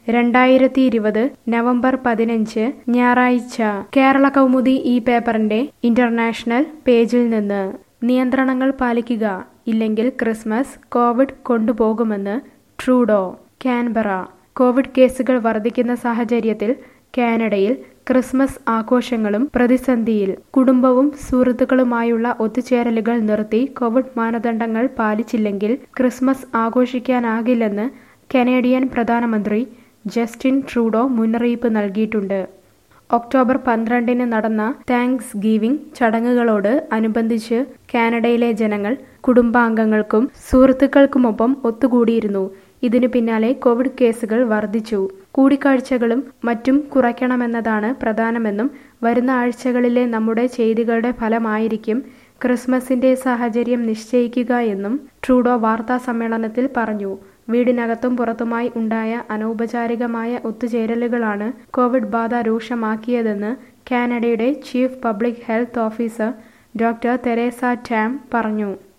രണ്ടായിരത്തി ഇരുപത് നവംബർ പതിനഞ്ച് ഞായറാഴ്ച കേരള കൗമുദി ഈ പേപ്പറിന്റെ ഇന്റർനാഷണൽ പേജിൽ നിന്ന് നിയന്ത്രണങ്ങൾ പാലിക്കുക ഇല്ലെങ്കിൽ ക്രിസ്മസ് കോവിഡ് കൊണ്ടുപോകുമെന്ന് ട്രൂഡോ കാൻബറ കോവിഡ് കേസുകൾ വർദ്ധിക്കുന്ന സാഹചര്യത്തിൽ കാനഡയിൽ ക്രിസ്മസ് ആഘോഷങ്ങളും പ്രതിസന്ധിയിൽ കുടുംബവും സുഹൃത്തുക്കളുമായുള്ള ഒത്തുചേരലുകൾ നിർത്തി കോവിഡ് മാനദണ്ഡങ്ങൾ പാലിച്ചില്ലെങ്കിൽ ക്രിസ്മസ് ആഘോഷിക്കാനാകില്ലെന്ന് കനേഡിയൻ പ്രധാനമന്ത്രി ജസ്റ്റിൻ ട്രൂഡോ മുന്നറിയിപ്പ് നൽകിയിട്ടുണ്ട് ഒക്ടോബർ പന്ത്രണ്ടിന് നടന്ന താങ്ക്സ് ഗീവിംഗ് ചടങ്ങുകളോട് അനുബന്ധിച്ച് കാനഡയിലെ ജനങ്ങൾ കുടുംബാംഗങ്ങൾക്കും സുഹൃത്തുക്കൾക്കുമൊപ്പം ഒത്തുകൂടിയിരുന്നു ഇതിനു പിന്നാലെ കോവിഡ് കേസുകൾ വർദ്ധിച്ചു കൂടിക്കാഴ്ചകളും മറ്റും കുറയ്ക്കണമെന്നതാണ് പ്രധാനമെന്നും വരുന്ന ആഴ്ചകളിലെ നമ്മുടെ ചെയ്തികളുടെ ഫലമായിരിക്കും ക്രിസ്മസിന്റെ സാഹചര്യം നിശ്ചയിക്കുക എന്നും ട്രൂഡോ വാർത്താ സമ്മേളനത്തിൽ പറഞ്ഞു വീടിനകത്തും പുറത്തുമായി ഉണ്ടായ അനൗപചാരികമായ ഒത്തുചേരലുകളാണ് കോവിഡ് ബാധ രൂക്ഷമാക്കിയതെന്ന് കാനഡയുടെ chief public health officer doctor Theresa Tam പറഞ്ഞു